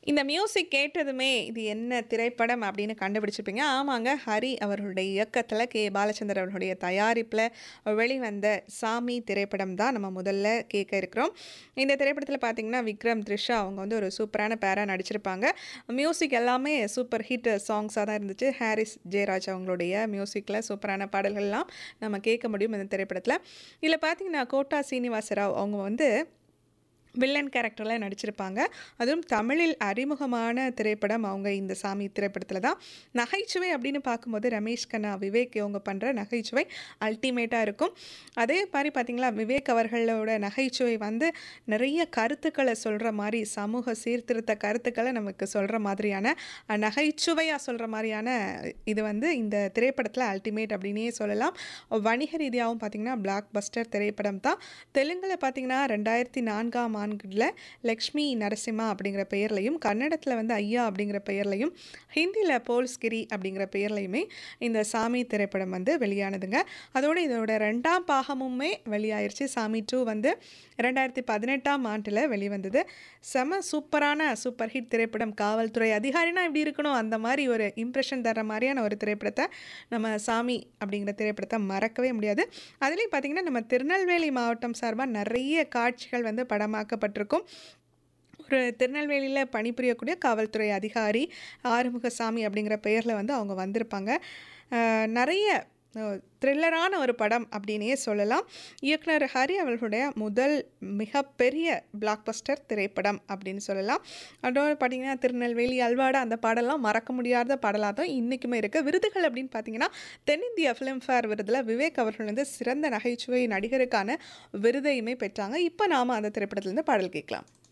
இந்த மியூசிக் கேட்டதுமே இது என்ன திரைப்படம் அப்படின்னு கண்டுபிடிச்சிருப்பீங்க ஆமாங்க ஹரி அவர்களுடைய இயக்கத்தில் கே பாலச்சந்தர் அவர்களுடைய தயாரிப்பில் வெளிவந்த சாமி திரைப்படம் தான் நம்ம முதல்ல கேட்க இருக்கிறோம் இந்த திரைப்படத்தில் பார்த்தீங்கன்னா விக்ரம் த்ரிஷா அவங்க வந்து ஒரு சூப்பரான பேராக நடிச்சிருப்பாங்க மியூசிக் எல்லாமே சூப்பர் ஹிட் சாங்ஸாக தான் இருந்துச்சு ஹாரிஸ் ஜெயராஜ் அவங்களுடைய மியூசிக்கில் சூப்பரான பாடல்கள்லாம் நம்ம கேட்க முடியும் இந்த திரைப்படத்தில் இதில் பார்த்தீங்கன்னா கோட்டா சீனிவாசராவ் அவங்க வந்து வில்லன் கேரக்டரில் நடிச்சிருப்பாங்க அதுவும் தமிழில் அறிமுகமான திரைப்படம் அவங்க இந்த சாமி திரைப்படத்தில் தான் நகைச்சுவை அப்படின்னு பார்க்கும்போது ரமேஷ் கண்ணா விவேக் இவங்க பண்ணுற நகைச்சுவை அல்டிமேட்டாக இருக்கும் அதே மாதிரி பார்த்திங்களா விவேக் அவர்களோட நகைச்சுவை வந்து நிறைய கருத்துக்களை சொல்கிற மாதிரி சமூக சீர்திருத்த கருத்துக்களை நமக்கு சொல்கிற மாதிரியான அஹ், நகைச்சுவையாக சொல்கிற மாதிரியான இது வந்து இந்த திரைப்படத்தில் அல்டிமேட் அப்படின்னே சொல்லலாம் வணிக ரீதியாகவும் பார்த்திங்கன்னா பிளாக் பஸ்டர் திரைப்படம் தான் தெலுங்கில் பார்த்திங்கன்னா ரெண்டாயிரத்தி நான்காம் ஆண்டில் லக்ஷ்மி நரசிம்மா அப்படிங்கிற பெயர்லையும் கன்னடத்தில் வந்து ஐயா அப்படிங்கிற பெயர்லையும் ஹிந்தியில் போல்ஸ்கிரி அப்படிங்கிற பெயர்லையுமே இந்த சாமி திரைப்படம் வந்து வெளியானதுங்க அதோடு இதோட ரெண்டாம் பாகமுமே வெளியாயிருச்சு சாமி டூ வந்து ரெண்டாயிரத்தி பதினெட்டாம் ஆண்டில் வெளிவந்தது செம சூப்பரான சூப்பர் ஹிட் திரைப்படம் காவல்துறை அதிகாரினா இப்படி இருக்கணும் அந்த மாதிரி ஒரு இம்ப்ரெஷன் தர மாதிரியான ஒரு திரைப்படத்தை நம்ம சாமி அப்படிங்கிற திரைப்படத்தை மறக்கவே முடியாது அதுலேயும் பார்த்திங்கன்னா நம்ம திருநெல்வேலி மாவட்டம் சார்பாக நிறைய காட்சிகள் வந்து படமாக்கப்பட்டிருக்கும் ஒரு திருநெல்வேலியில் பணிபுரியக்கூடிய காவல்துறை அதிகாரி ஆறுமுகசாமி அப்படிங்கிற பெயரில் வந்து அவங்க வந்திருப்பாங்க அஹ் நிறைய த்ரில்லரான ஒரு படம் அப்படின்னே சொல்லலாம் இயக்குனர் ஹரி அவர்களுடைய முதல் மிகப்பெரிய பிளாக்பஸ்டர் திரைப்படம் அப்படின்னு சொல்லலாம் அதோடு பார்த்தீங்கன்னா திருநெல்வேலி அல்வாடா அந்த பாடலாம் மறக்க முடியாத பாடலாக தான் இன்றைக்குமே இருக்குது விருதுகள் அப்படின்னு பார்த்தீங்கன்னா தென்னிந்திய ஃபிலிம்ஃபேர் விருதில் விவேக் அவர்கள் வந்து சிறந்த நகைச்சுவை நடிகருக்கான விருதையுமே பெற்றாங்க இப்போ நாம் அந்த திரைப்படத்துலேருந்து பாடல் கேட்கலாம்